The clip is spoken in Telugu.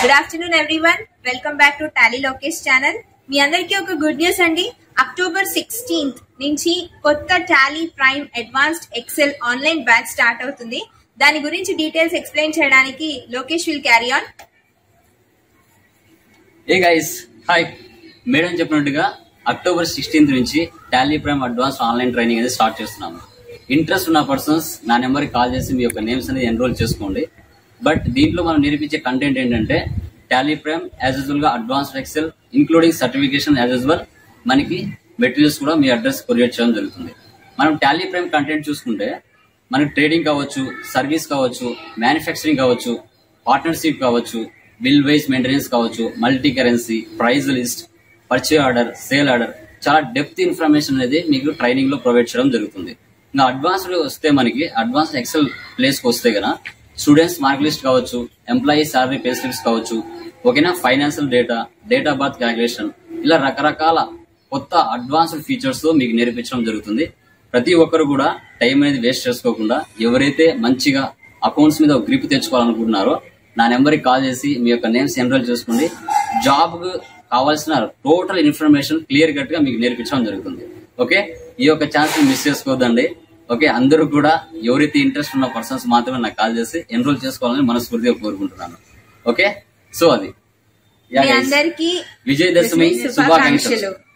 good afternoon everyone welcome back to Tally Lokesh channel మీ అందరికీ ఒక గుడ్ న్యూస్ అండి అక్టోబర్ సిక్స్టీన్త్ నుంచి కొత్త Tally Prime advanced Excel online batch start అవుతుంది దాని గురించి డీటెయిల్స్ ఎక్స్ప్లెయిన్ చేయడానికి Lokesh will carry on a guys hi madam చెప్పినట్టుగా అక్టోబర్ సిక్స్టీన్త్ నుంచి Tally Prime advance online training అనేది స్టార్ట్ చేస్తున్నాము ఇంట్రెస్ట్ ఉన్న పర్సన్స్ నా నెంబర్కి కాల్ చేసి మీ యొక్క నేమ్స్ అనేది ఎన్రోల్ చేసుకోండి బట్ దీంట్లో మనం నేర్పించే కంటెంట్ ఏంటంటే టాలీ ప్రైమ్ యాజ్ యూజువల్ గా advanced Excel including certification as usual మనకి మెటీరియల్స్ కూడా మీ అడ్రస్ కొరియర్ చేయడం జరుగుతుంది మనం టాలీ ప్రైమ్ కంటెంట్ చూసుకుంటే మనకి ట్రేడింగ్ కావచ్చు సర్వీస్ కావచ్చు మ్యానుఫ్యాక్చరింగ్ కావచ్చు పార్ట్నర్షిప్ కావచ్చు బిల్ వైజ్ మెయింటెనెన్స్ కావచ్చు multi currency price list purchase order sale order చాలా డెప్త్ ఇన్ఫర్మేషన్ అనేది మీకు ట్రైనింగ్ లో ప్రొవైడ్ చేయడం జరుగుతుంది ఇంకా అడ్వాన్స్డ్ వస్తే మనకి అడ్వాన్స్డ్ ఎక్సెల్ ప్లేస్ కి వస్తే గన స్టూడెంట్స్ మార్క్ లిస్ట్ కావచ్చు ఎంప్లాయీ సాలరీ పే స్లిప్స్ కావచ్చు ఓకేనా financial data date of birth calculation ఇలా రకరకాల కొత్త అడ్వాన్స్డ్ ఫీచర్స్ తో మీకు నేర్పించడం జరుగుతుంది ప్రతి ఒక్కరు కూడా టైం అనేది వేస్ట్ చేసుకోకుండా ఎవరైతే మంచిగా అకౌంట్స్ మీద ఒక గ్రిప్ తెచ్చుకోవాలనుకుంటున్నారో నా నెంబర్కి కాల్ చేసి మీ యొక్క నేమ్స్ ఎన్రోల్ చేసుకోండి జాబ్ కావాల్సిన టోటల్ ఇన్ఫర్మేషన్ క్లియర్ కట్ గా మీకు నేర్పించడం జరుగుతుంది ఓకే ఈ యొక్క ఛాన్స్ మిస్ చేసుకోవద్దండి ఓకే అందరూ కూడా ఎవరైతే ఇంట్రెస్ట్ ఉన్న పర్సన్స్ మాత్రమే నాకు కాల్ చేసి ఎన్రోల్ చేసుకోవాలని మనస్ఫూర్తిగా కోరుకుంటున్నాను ఓకే సో అది మీ అందరికీ విజయదశమి శుభాకాంక్షలు శుభాకాంక్షలు